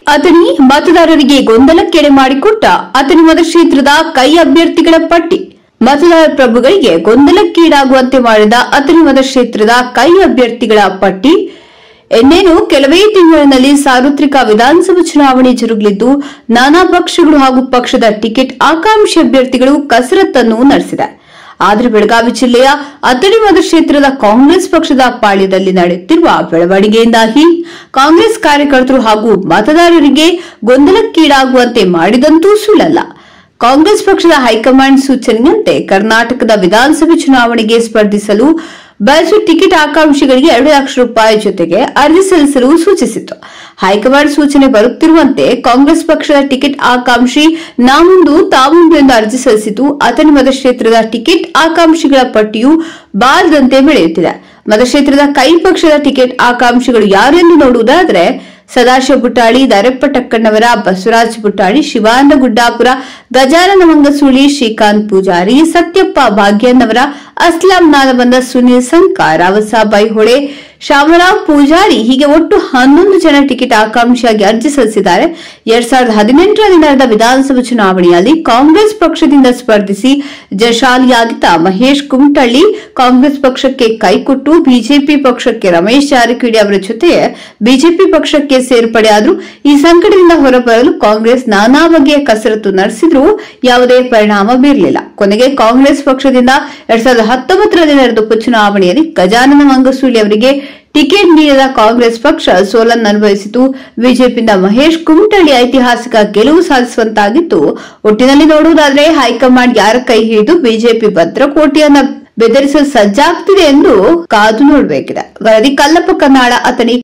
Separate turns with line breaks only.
ಅತನಿ ಮತದಾರರಿಗೆ ಗೊಂದಲಕ್ಕೆಡೆ ಮಾಡಿಕೊಟ್ಟ ಅತನಿ ಮತಕ್ಷೇತ್ರದ ಕೈ ಅಭ್ಯರ್ಥಿಗಳ ಪಟ್ಟಿ ಮತದಾರ ಪ್ರಭುಗಳಿಗೆ ಗೊಂದಲಕ್ಕೀಡಾಗುವಂತೆ ಮಾಡಿದ ಅತನಿ ಮತಕ್ಷೇತ್ರದ ಕೈ ಅಭ್ಯರ್ಥಿಗಳ ಪಟ್ಟಿ ಇನ್ನೇನು ಕೆಲವೇ ತಿಂಗಳಿನಲ್ಲಿ ಸಾರ್ವತ್ರಿಕ ವಿಧಾನಸಭಾ ಚುನಾವಣೆ ಜರುಗಲಿದ್ದು ನಾನಾ ಪಕ್ಷಗಳು ಹಾಗೂ ಪಕ್ಷದ ಟಿಕೆಟ್ ಆಕಾಂಕ್ಷಿ ಅಭ್ಯರ್ಥಿಗಳು ಕಸರತ್ತನ್ನು ನಡೆಸಿದೆ ಆದರೆ ಬೆಳಗಾವಿ ಜಿಲ್ಲೆಯ ಅತಡಿ ಮತಕ್ಷೇತ್ರದ ಕಾಂಗ್ರೆಸ್ ಪಕ್ಷದ ಪಾಳ್ಯದಲ್ಲಿ ನಡೆಯುತ್ತಿರುವ ಬೆಳವಣಿಗೆಯಿಂದಾಗಿ ಕಾಂಗ್ರೆಸ್ ಕಾರ್ಯಕರ್ತರು ಹಾಗೂ ಮತದಾರರಿಗೆ ಗೊಂದಲಕ್ಕೀಡಾಗುವಂತೆ ಮಾಡಿದಂತೂ ಸುಳ್ಳಲ್ಲ ಕಾಂಗ್ರೆಸ್ ಪಕ್ಷದ ಹೈಕಮಾಂಡ್ ಸೂಚನೆಯಂತೆ ಕರ್ನಾಟಕದ ವಿಧಾನಸಭೆ ಚುನಾವಣೆಗೆ ಸ್ಪರ್ಧಿಸಲು ಬಯಸುವ ಟಿಕೆಟ್ ಆಕಾಂಕ್ಷಿಗಳಿಗೆ ಎರಡು ಲಕ್ಷ ರೂಪಾಯಿ ಜೊತೆಗೆ ಅರ್ಜಿ ಸಲ್ಲಿಸಲು ಸೂಚಿಸಿತ್ತು ಹೈಕಮಾಂಡ್ ಸೂಚನೆ ಬರುತ್ತಿರುವಂತೆ ಕಾಂಗ್ರೆಸ್ ಪಕ್ಷದ ಟಿಕೆಟ್ ಆಕಾಂಕ್ಷಿ ನಾಮುಂದು ತಾಮುಂದು ಎಂದು ಅರ್ಜಿ ಸಲ್ಲಿಸಿತು ಅತನಿ ಮತಕ್ಷೇತ್ರದ ಟಿಕೆಟ್ ಆಕಾಂಕ್ಷಿಗಳ ಪಟ್ಟಿಯು ಬಾರದಂತೆ ಬೆಳೆಯುತ್ತಿದೆ ಮತಕ್ಷೇತ್ರದ ಕೈ ಪಕ್ಷದ ಟಿಕೆಟ್ ಆಕಾಂಕ್ಷಿಗಳು ಯಾರು ಎಂದು ನೋಡುವುದಾದರೆ ಸದಾಶಿವ ಬುಟ್ಟಾಳಿ ದರೆಪ್ಪ ಟಕ್ಕಣ್ಣವರ ಬಸವರಾಜ ಬುಟ್ಟಾಳಿ ಶಿವಾನಂದ ಗುಡ್ಡಾಪುರ ಗಜಾನನ ಮಂಗಸೂಳಿ ಶ್ರೀಕಾಂತ್ ಪೂಜಾರಿ ಸತ್ಯಪ್ಪ ಭಾಗ್ಯನ್ನವರ ಅಸ್ಲಾಂ ನಾದಬಂದ ಸುನೀಲ್ ಸಂಕ ರಾವಸಾಬ್ ಬೈಹೊಳೆ ಶಾಮರಾವ್ ಪೂಜಾರಿ ಹೀಗೆ ಒಟ್ಟು ಹನ್ನೊಂದು ಜನ ಟಿಕೆಟ್ ಆಕಾಂಕ್ಷಿಯಾಗಿ ಅರ್ಜಿ ಸಲ್ಲಿಸಿದ್ದಾರೆ ಎರಡ್ ಸಾವಿರದ ಹದಿನೆಂಟರಲ್ಲಿ ನಡೆದ ವಿಧಾನಸಭಾ ಚುನಾವಣೆಯಲ್ಲಿ ಕಾಂಗ್ರೆಸ್ ಪಕ್ಷದಿಂದ ಸ್ಪರ್ಧಿಸಿ ಜಶಾಲಿಯಾಗಿದ್ದ ಮಹೇಶ್ ಕುಮಟಳ್ಳಿ ಕಾಂಗ್ರೆಸ್ ಪಕ್ಷಕ್ಕೆ ಕೈಕೊಟ್ಟು ಬಿಜೆಪಿ ಪಕ್ಷಕ್ಕೆ ರಮೇಶ್ ಜಾರಕಿಹೊಳಿ ಅವರ ಜೊತೆ ಬಿಜೆಪಿ ಪಕ್ಷಕ್ಕೆ ಸೇರ್ಪಡೆಯಾದ್ರು ಈ ಸಂಕಟದಿಂದ ಹೊರಬರಲು ಕಾಂಗ್ರೆಸ್ ನಾನಾ ಬಗೆಯ ಕಸರತ್ತು ನಡೆಸಿದ್ರೂ ಯಾವುದೇ ಪರಿಣಾಮ ಬೀರಲಿಲ್ಲ ಕೊನೆಗೆ ಕಾಂಗ್ರೆಸ್ ಪಕ್ಷದಿಂದ ಎರಡ್ ಸಾವಿರದ ಹತ್ತೊಂಬತ್ತರಲ್ಲಿ ನಡೆದ ಉಪಚುನಾವಣೆಯಲ್ಲಿ ಗಜಾನನ ಮಂಗಸೂಳಿ ಅವರಿಗೆ ಟಿಕೆಟ್ ನೀಡದ ಕಾಂಗ್ರೆಸ್ ಪಕ್ಷ ಸೋಲನ್ನು ಅನುಭವಿಸಿತು ಬಿಜೆಪಿಯಿಂದ ಮಹೇಶ್ ಕುಮಟಳ್ಳಿ ಐತಿಹಾಸಿಕ ಗೆಲುವು ಸಾಧಿಸುವಂತಾಗಿತ್ತು ಒಟ್ಟಿನಲ್ಲಿ ನೋಡುವುದಾದ್ರೆ ಹೈಕಮಾಂಡ್ ಯಾರ ಕೈ ಹಿಡಿದು ಬಿಜೆಪಿ ಭದ್ರಕೋಟೆಯನ್ನ ಬೆದರಿಸಲು ಸಜ್ಜಾಗ್ತಿದೆ ಎಂದು ಕಾದು ನೋಡಬೇಕಿದೆ ವರದಿ ಕಲ್ಲಪ್ಪ ಕನ್ನಾಳ ಅತನಿ